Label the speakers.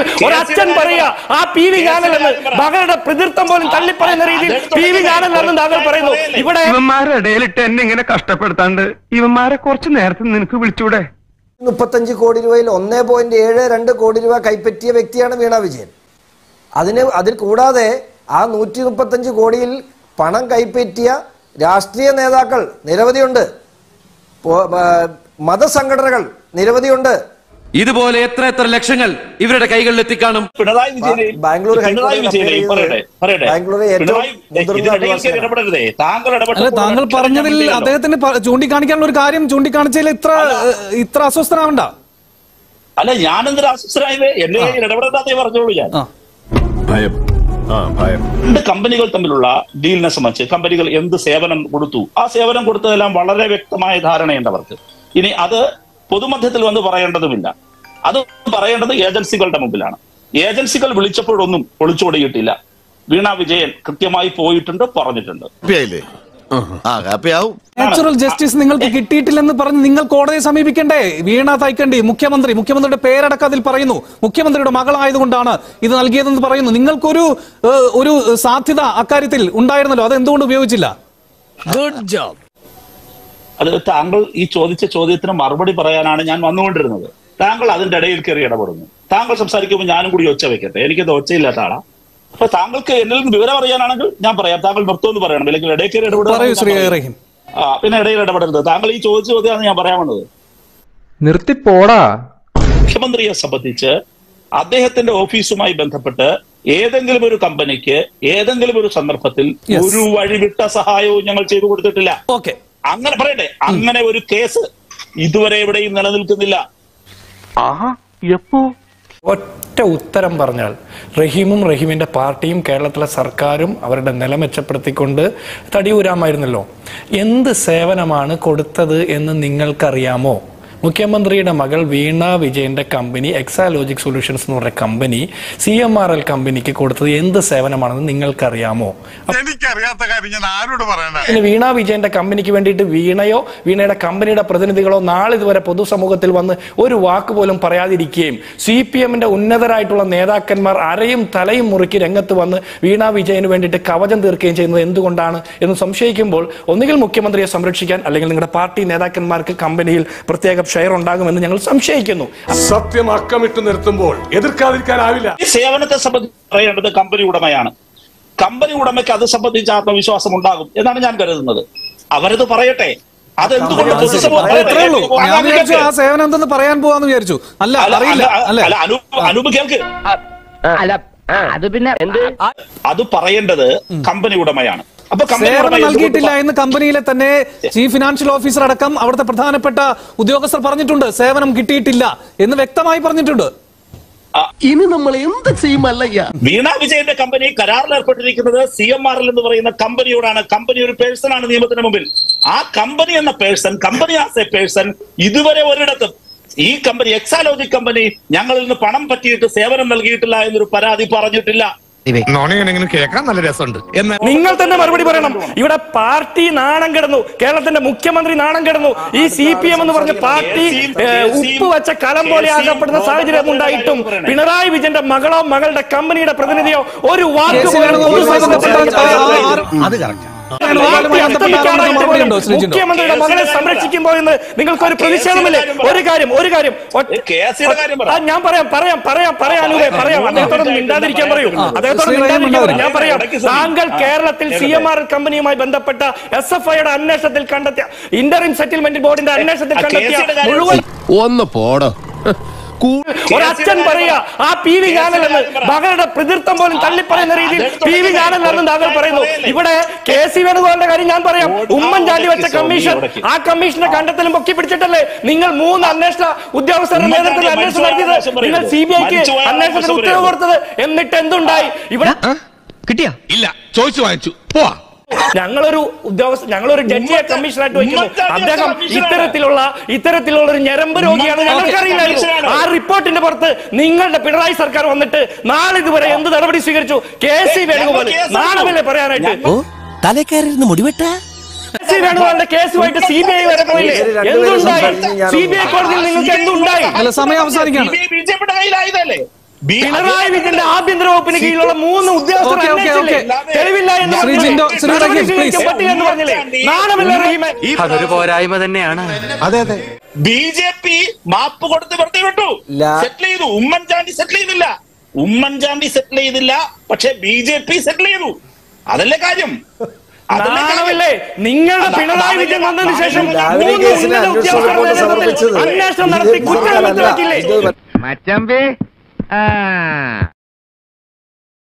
Speaker 1: ഒരച്ഛൻ പറയാ ആ പി വി ഞാനല്ലെന്ന് മകളുടെ പ്രതിർത്ഥം പോലും തള്ളിപ്പറയുന്ന രീതിയിൽ പി വി ഞാനല്ലെന്ന് താങ്കൾ പറയുന്നു ഇവിടെ
Speaker 2: ഇവന്മാരുടെ ഇടയിലിട്ട് എന്നെ ഇങ്ങനെ കഷ്ടപ്പെടുത്താണ്ട് ഇവന്മാരെ കുറച്ച് നേരത്തെ നിനക്ക് വിളിച്ചൂടെ
Speaker 3: മുപ്പത്തഞ്ച് കോടി രൂപയിൽ ഒന്നേ പോയിന്റ് ഏഴ് രണ്ട് കോടി രൂപ കൈപ്പറ്റിയ വ്യക്തിയാണ് വീണ വിജയൻ അതിന് അതിൽ കൂടാതെ ആ നൂറ്റി മുപ്പത്തഞ്ച് കോടിയിൽ പണം കൈപ്പറ്റിയ രാഷ്ട്രീയ നേതാക്കൾ നിരവധിയുണ്ട് പോ- ആ, മതസംഘടനകൾ നിരവധിയുണ്ട്
Speaker 4: ഇതുപോലെ എത്ര എത്ര ലക്ഷങ്ങൾ ഇവരുടെ കൈകളിൽ എത്തിക്കാണും
Speaker 5: പിണറായി വിജയനെ
Speaker 3: ബാംഗ്ലൂർ
Speaker 5: പിണറായി
Speaker 3: ഹൈക്കോടതിയിൽ
Speaker 5: വിജയനെ
Speaker 3: അപ്പീൽ
Speaker 5: പറയട്ടെ പറയട്ടെ
Speaker 3: ബാംഗ്ലൂർ ഏറ്റവും
Speaker 5: പിണറായി
Speaker 3: മുതിർന്ന
Speaker 5: ഇതിനിടയിൽ കയറി
Speaker 3: അഭിഭാഷകനാണ്.
Speaker 5: ഇടപെടരുതേ താങ്കൾ
Speaker 6: അല്ല
Speaker 5: ഇടപെട്ടപ്പോൾ
Speaker 6: താങ്കൾ
Speaker 5: ഒരക്ഷരം
Speaker 6: പറഞ്ഞതിൽ
Speaker 5: ഞാൻ മിണ്ടിയില്ലല്ലോ.
Speaker 6: അദ്ദേഹത്തിന് പ- ചൂണ്ടിക്കാണിക്കാനുള്ള ഒരു കാര്യം ചൂണ്ടിക്കാണിച്ചതിൽ ഇത്ര ഏഹ്, ഇത്ര അസ്വസ്ഥനാവണ്ട
Speaker 5: അല്ല ഞാനെന്തൊരു അസ്വസ്ഥനായത് എന്റെ കയ്യിൽ ഇടപെടാത്തേ പറഞ്ഞോളൂ ഞാൻ
Speaker 6: ആ
Speaker 7: ഭയം ആ ഭയം
Speaker 5: രണ്ട് കമ്പനികൾ തമ്മിലുള്ള ഡീലിനെ സംബന്ധിച്ച് കമ്പനികൾ എന്ത് സേവനം കൊടുത്തു ആ സേവനം കൊടുത്തതെല്ലാം വളരെ വ്യക്തമായ ധാരണയുണ്ട് അവർക്ക് ഇനി അത് പൊതുമധ്യത്തിൽ വന്ന് പറയേണ്ടതുമില്ല അത് പറയേണ്ടത് ഏജൻസികളുടെ മുമ്പിലാണ് ഏജൻസികൾ വിളിച്ചപ്പോഴൊന്നും ഒളിച്ചോടിയിട്ടില്ല വീണ വിജയൻ കൃത്യമായി പോയിട്ടുണ്ട് പറഞ്ഞിട്ടുണ്ട്
Speaker 7: ഹാപ്പിയായില്ലേ ആ ഹാപ്പിയാവും
Speaker 6: നാച്ചുറൽ ജസ്റ്റിസ് നിങ്ങൾക്ക് കിട്ടിയിട്ടില്ലെന്ന് പറഞ്ഞ് നിങ്ങൾ കോടതിയെ സമീപിക്കണ്ടേ വീണ തൈക്കണ്ടി മുഖ്യമന്ത്രി മുഖ്യമന്ത്രിയുടെ പേരടക്കം അതിൽ പറയുന്നു മുഖ്യമന്ത്രിയുടെ മകളായതുകൊണ്ടാണ് ഇത് നൽകിയതെന്ന് പറയുന്നു നിങ്ങൾക്കൊരു ഏഹ്, ഒരു സാധ്യത അക്കാര്യത്തിൽ ഉണ്ടായിരുന്നല്ലോ അത് എന്തുകൊണ്ട് ഉപയോഗിച്ചില്ല
Speaker 5: അത് താങ്കൾ ഈ ചോദിച്ച ചോദ്യത്തിന് മറുപടി പറയാനാണ് ഞാൻ വന്നുകൊണ്ടിരുന്നത് താങ്കൾ അതിന്റെ ഇടയിൽ കയറി ഇടപെടുന്നു താങ്കൾ സംസാരിക്കുമ്പോൾ ഞാനും കൂടി ഒച്ച വെക്കട്ടെ എനിക്കത് ഒച്ചയില്ലാത്ത ആളാ അപ്പൊ താങ്കൾക്ക് എന്നിൽ നിന്ന് വിവരം അറിയാനാണെങ്കിൽ ഞാൻ പറയാം താങ്കൾ നിർത്തുമെന്ന് പറയണം അല്ലെങ്കിൽ ഇടയിൽ കയറി
Speaker 6: പറയൂ ശ്രീ
Speaker 5: ഇടപെടുക
Speaker 6: റഹീം
Speaker 5: ആ പിന്നെ ഇടയിൽ ഇടപെടരുത് താങ്കൾ ഈ ചോദിച്ച ചോദ്യമാണ് ഞാൻ പറയാൻ വന്നത്
Speaker 2: നിർത്തിപ്പോടാ
Speaker 5: മുഖ്യമന്ത്രിയെ സംബന്ധിച്ച് അദ്ദേഹത്തിന്റെ ഓഫീസുമായി ബന്ധപ്പെട്ട് ഏതെങ്കിലും ഒരു കമ്പനിക്ക് ഏതെങ്കിലും ഒരു സന്ദർഭത്തിൽ
Speaker 6: Yes.
Speaker 5: ഒരു വഴിവിട്ട സഹായവും ഞങ്ങൾ ചെയ്തു കൊടുത്തിട്ടില്ല
Speaker 6: ഓക്കെ
Speaker 5: അങ്ങനെ പറയട്ടെ അങ്ങനെ ഒരു കേസ് ഇതുവരെ എവിടെയും നിലനിൽക്കുന്നില്ല
Speaker 1: ഒറ്റ ഉത്തരം പറഞ്ഞാൽ റഹീമും റഹീമിന്റെ പാർട്ടിയും കേരളത്തിലെ സർക്കാരും അവരുടെ നില മെച്ചപ്പെടുത്തിക്കൊണ്ട് തടിയൂരാമായിരുന്നല്ലോ എന്ത് സേവനമാണ് കൊടുത്തത് എന്ന് നിങ്ങൾക്കറിയാമോ മുഖ്യമന്ത്രിയുടെ മകൾ വീണ വിജയന്റെ കമ്പനി എക്സാലോജിക് സൊല്യൂഷൻസ് എന്ന് പറഞ്ഞ company C M R L കമ്പനിക്ക് കൊടുത്തത് എന്ത് സേവനമാണെന്ന് നിങ്ങൾക്കറിയാമോ
Speaker 7: എനിക്കറിയാത്ത കാര്യം ഞാൻ ആരോട് പറയണ
Speaker 1: ഇനി വീണ വിജയന്റെ കമ്പനിക്ക് വേണ്ടിയിട്ട് വീണയോ വീണയുടെ കമ്പനിയുടെ പ്രതിനിധികളോ നാളെ ഇതുവരെ പൊതുസമൂഹത്തിൽ വന്ന് ഒരു വാക്ക് പോലും പറയാതിരിക്കുകയും സി പി എമ്മിന്റെ ഉന്നതരായിട്ടുള്ള നേതാക്കന്മാർ അരയും തലയും മുറുക്കി രംഗത്ത് വന്ന് വീണ വിജയന് വേണ്ടിയിട്ട് കവചം തീർക്കുകയും ചെയ്യുന്നത് എന്തുകൊണ്ടാണ് എന്ന് സംശയിക്കുമ്പോൾ ഒന്നുകിൽ മുഖ്യമന്ത്രിയെ സംരക്ഷിക്കാൻ അല്ലെങ്കിൽ നിങ്ങളുടെ പാർട്ടി നേതാക്കന്മാർക്ക് കമ്പനിയിൽ പ്രത്യേക ഷെയർ ഉണ്ടാകുമെന്ന് ഞങ്ങൾ സംശയിക്കുന്നു
Speaker 8: സത്യം അക്കമിട്ട് നിർത്തുമ്പോൾ എതിർക്കാതിരിക്കാനാവില്ല
Speaker 5: ഈ സേവനത്തെ സംബന്ധിച്ച് പറയേണ്ടത് കമ്പനി ഉടമയാണ് കമ്പനി ഉടമയ്ക്ക് അത് സംബന്ധിച്ച് ആത്മവിശ്വാസം ഉണ്ടാകും എന്നാണ് ഞാൻ കരുതുന്നത് അവരത് പറയട്ടെ അതെന്തുകൊണ്ട്
Speaker 3: കമ്പനി
Speaker 5: പൊതുസമൂഹം
Speaker 6: അത് ഇത്രേ ഉള്ളൂ
Speaker 5: പറയട്ടെ?
Speaker 6: ഞാൻ വിചാരിച്ചു ആ സേവനം എന്തെന്ന് പറയാൻ പോവാന്ന് വിചാരിച്ചു അല്ല
Speaker 5: അല്ല,
Speaker 6: അറിയില്ല
Speaker 5: അല്ല,
Speaker 6: അല്ലേ
Speaker 5: അല്ല, അനൂപ് അനൂപ് കേൾക്ക്
Speaker 9: അല്ല അത് പിന്നെ എന്ത്
Speaker 5: അത് പറയേണ്ടത് കമ്പനി ഉടമയാണ് അപ്പൊ കമ്പനി ഉടമ
Speaker 6: സേവനം
Speaker 5: എന്തുകൊണ്ട്
Speaker 6: നൽകിയിട്ടില്ല എന്ന് കമ്പനിയിലെ തന്നെ ചീഫ് ഫിനാൻഷ്യൽ ഓഫീസർ അടക്കം അവിടുത്തെ പ്രധാനപ്പെട്ട ഉദ്യോഗസ്ഥർ പറഞ്ഞിട്ടുണ്ട് സേവനം കിട്ടിയിട്ടില്ല എന്ന് വ്യക്തമായി പറഞ്ഞിട്ടുണ്ട്
Speaker 9: ഇനി നമ്മൾ എന്ത് ചെയ്യുമല്ലയ്യ
Speaker 5: വീണ വിജയന്റെ കമ്പനി കരാറിൽ ഏർപ്പെട്ടിരിക്കുന്നത് സി എം ആർ എൽ എന്ന് പറയുന്ന കമ്പനിയോടാണ് കമ്പനി ഒരു പേഴ്സൺ ആണ് നിയമത്തിന് മുമ്പിൽ ആ കമ്പനി എന്ന person company as a person ഇതുവരെ ഒരിടത്തും ഈ കമ്പനി എക്സാലോജിക് കമ്പനി ഞങ്ങളിൽ നിന്ന് പണം പറ്റിയിട്ട് സേവനം നൽകിയിട്ടില്ല എന്നൊരു പരാതി പറഞ്ഞിട്ടില്ല
Speaker 7: നോണിങ്ങനെ കേൾക്കാൻ നല്ല രസമുണ്ട് എന്നാൽ
Speaker 1: നിങ്ങൾ തന്നെ മറുപടി പറയണം ഇവിടെ പാർട്ടി നാണം കിടന്നു കേരളത്തിന്റെ മുഖ്യമന്ത്രി നാണം കിടന്നു ഈ സി പി എം എന്ന് പറഞ്ഞ പാർട്ടി ഏ, ഉപ്പ് വെച്ച കലം പോലെ ആകപ്പെടുന്ന സാഹചര്യം ഉണ്ടായിട്ടും പിണറായി വിജയന്റെ മകളോ മകളുടെ കമ്പനിയുടെ പ്രതിനിധിയോ ഒരു വാക്ക്
Speaker 6: കേസിൽ
Speaker 1: പോലും
Speaker 6: വേണുഗോപാലുമായി
Speaker 1: പൊതുസമൂഹത്തിൽ
Speaker 6: ബന്ധപ്പെട്ട ആ- ആ-
Speaker 1: പറഞ്ഞില്ല.
Speaker 6: ആ-
Speaker 3: അത് കറക്റ്റ്
Speaker 6: വേണുഗോപാലുമായി ബന്ധപ്പെട്ട ആരോപണം മറുപടി ഉണ്ടോ ശ്രീ ജിൻഡോ?
Speaker 1: മുഖ്യമന്ത്രിയുടെ മകളെ സംരക്ഷിക്കുമ്പോൾ എന്ന് നിങ്ങൾക്ക് ഒരു പ്രതിഷേധമില്ലേ ഒരു കാര്യം ഒരു കാര്യം ഒറ്റ-
Speaker 5: കേസിയുടെ കാര്യം പറ.
Speaker 1: ആ, ഞാൻ പറയാം പറയാം പറയാം പറയാം അനൂപേ പറയാം അദ്ദേഹത്തോട് മിണ്ടാതിരിക്കാൻ പറയൂ അദ്ദേഹത്തോട്
Speaker 6: ശ്രീ റഹീം
Speaker 1: മിണ്ടാതിരിക്കാൻ പറയൂ ഞാൻ
Speaker 5: ഉണ്ടാവും.
Speaker 1: പറയാം
Speaker 5: ഇടയ്ക്ക് ശ്രമിക്കും.
Speaker 1: താങ്കൾ
Speaker 5: ആ,
Speaker 1: കേരളത്തിൽ സി
Speaker 5: കേൾക്കട്ടെ.
Speaker 1: എം ആർ കമ്പനിയുമായി ബന്ധപ്പെട്ട എസ് എഫ് ഐയുടെ അന്വേഷണത്തിൽ കണ്ടെത്തിയ ഇന്ററിം സെറ്റിൽമെന്റ് ബോർഡിന്റെ അന്വേഷണത്തിൽ
Speaker 5: ആ,
Speaker 1: കണ്ടെത്തിയ
Speaker 5: കേസിയുടെ കാര്യം
Speaker 1: മുഴുവൻ
Speaker 7: ഒന്ന് പോടോ
Speaker 1: ഒരച്ഛൻ പറയാ ആ പി വി ഞാനല്ലെന്ന് മകളുടെ പ്രതിർത്ഥം പോലും തള്ളിപ്പറയുന്ന രീതിയിൽ പി വി ഞാനല്ലെന്ന് താങ്കൾ പറയുന്നു ഇവിടെ കെ സി വേണുഗോപാലിന്റെ കാര്യം ഞാൻ പറയാം ഉമ്മൻചാണ്ടി വെച്ച കമ്മീഷൻ ആ കമ്മീഷനെ കണ്ടെത്തലും പൊക്കി പിടിച്ചിട്ടല്ലേ നിങ്ങൾ മൂന്ന് അന്വേഷണ ഉദ്യോഗസ്ഥരുടെ നേതൃത്വത്തിൽ അന്വേഷണം നടത്തിയത് നിങ്ങൾ സി ബി ഐക്ക് അന്വേഷണത്തിന് ഉത്തരവ് കൊടുത്തത് എന്നിട്ട് എന്തുണ്ടായി ഇവിടെ
Speaker 9: കിട്ടിയാ
Speaker 7: ഇല്ല ചോദിച്ചു വാങ്ങിച്ചു പോവാ
Speaker 1: ഞങ്ങളൊരു ഉദ്യോഗസ്ഥ ഞങ്ങളൊരു ജഡ്ജിയെ കമ്മീഷനായിട്ട് വെക്കുന്നു
Speaker 5: ഉമ്മൻചാണ്ടി
Speaker 1: അദ്ദേഹം
Speaker 5: കമ്മീഷനാണ്.
Speaker 1: ഇത്തരത്തിലുള്ള ഇത്തരത്തിലുള്ള ഒരു ഞരമ്പ് രോഗിയാണ് ഞങ്ങൾക്കറിയില്ലായിരുന്നു
Speaker 5: കമ്മീഷനാണ്.
Speaker 1: ആ റിപ്പോർട്ടിന്റെ പുറത്ത് നിങ്ങളുടെ പിണറായി സർക്കാർ വന്നിട്ട് നാളെ ഇതുവരെ എന്ത് നടപടി സ്വീകരിച്ചു കെ സി വേണുഗോപാൽ
Speaker 5: ഞങ്ങൾ കേസ്
Speaker 1: നാണമല്ലേ പറയാനായിട്ട്
Speaker 9: തലക്കയറിയിരുന്ന് മുടിവെട്ട
Speaker 1: കെ സി വേണുഗോപാലിന്റെ കേസുമായിട്ട് സി ബി ഐ വരെ പോയില്ലേ
Speaker 3: ഇവര് രണ്ടുപേരും
Speaker 1: എന്തുണ്ടായി
Speaker 3: സംസാരിച്ച് ഞാൻ
Speaker 1: സി ബി ഐ കോടതിയിൽ നിങ്ങൾക്ക് എന്തുണ്ടായി
Speaker 6: അല്ല സമയം അവസാനിക്കാണ്
Speaker 5: ബി ജെ പിയുടെ കയ്യിലായതല്ലേ ബി-
Speaker 1: പിണറായി വിജയന്റെ ആഭ്യന്തര വകുപ്പിന് കീഴിലുള്ള മൂന്ന് ഉദ്യോഗസ്ഥർ
Speaker 6: ഓക്കേ, ഓക്കേ,
Speaker 1: അന്വേഷിച്ചില്ലേ?
Speaker 6: ഓക്കേ.
Speaker 1: തെളിവില്ല എന്ന്
Speaker 6: ശ്രീ
Speaker 1: പറഞ്ഞില്ലേ?
Speaker 6: ജിൻഡോ, ശ്രീ
Speaker 1: നടപടി
Speaker 6: റഹീം,
Speaker 1: സ്വീകരിക്കാൻ
Speaker 6: please.
Speaker 1: പറ്റില്ല എന്ന് പറഞ്ഞില്ലേ നാണമില്ല റഹീമെ
Speaker 4: അതൊരു പോരായ്മ തന്നെയാണ്
Speaker 7: അതെ അതെ
Speaker 5: ബി ജെ പി മാപ്പ് കൊടുത്ത് വെറുതെ വിട്ടു
Speaker 3: ലാ-
Speaker 5: സെറ്റിൽ ചെയ്തു ഉമ്മൻചാണ്ടി സെറ്റിൽ ചെയ്തില്ല ഉമ്മൻചാണ്ടി സെറ്റിൽ ചെയ്തില്ല പക്ഷെ ബി ജെ പി സെറ്റിൽ ചെയ്തു അതല്ലേ കാര്യം അതല്ലേ കാര്യം.
Speaker 1: നാണമില്ലേ നിങ്ങളുടെ
Speaker 5: അതാ-
Speaker 1: പിണറായി വിജയൻ വന്നതിന് ശേഷം
Speaker 3: ലാവ്ലിൻ
Speaker 1: മൂന്ന്
Speaker 3: കേസിലെ
Speaker 1: ഉന്നത
Speaker 3: അന്വേഷണ
Speaker 1: ഉദ്യോഗസ്ഥരുടെ
Speaker 3: റിപ്പോർട്ട്
Speaker 1: നേതൃത്വത്തിൽ
Speaker 3: സമർപ്പിച്ചത്
Speaker 1: അന്വേഷണം നടത്തി
Speaker 3: ബി ജെ പി
Speaker 1: കുറ്റം
Speaker 3: സർക്കാരല്ല.
Speaker 1: വെക്കില്ലേ
Speaker 3: ഇത്
Speaker 9: മച്ചമ്പി ആ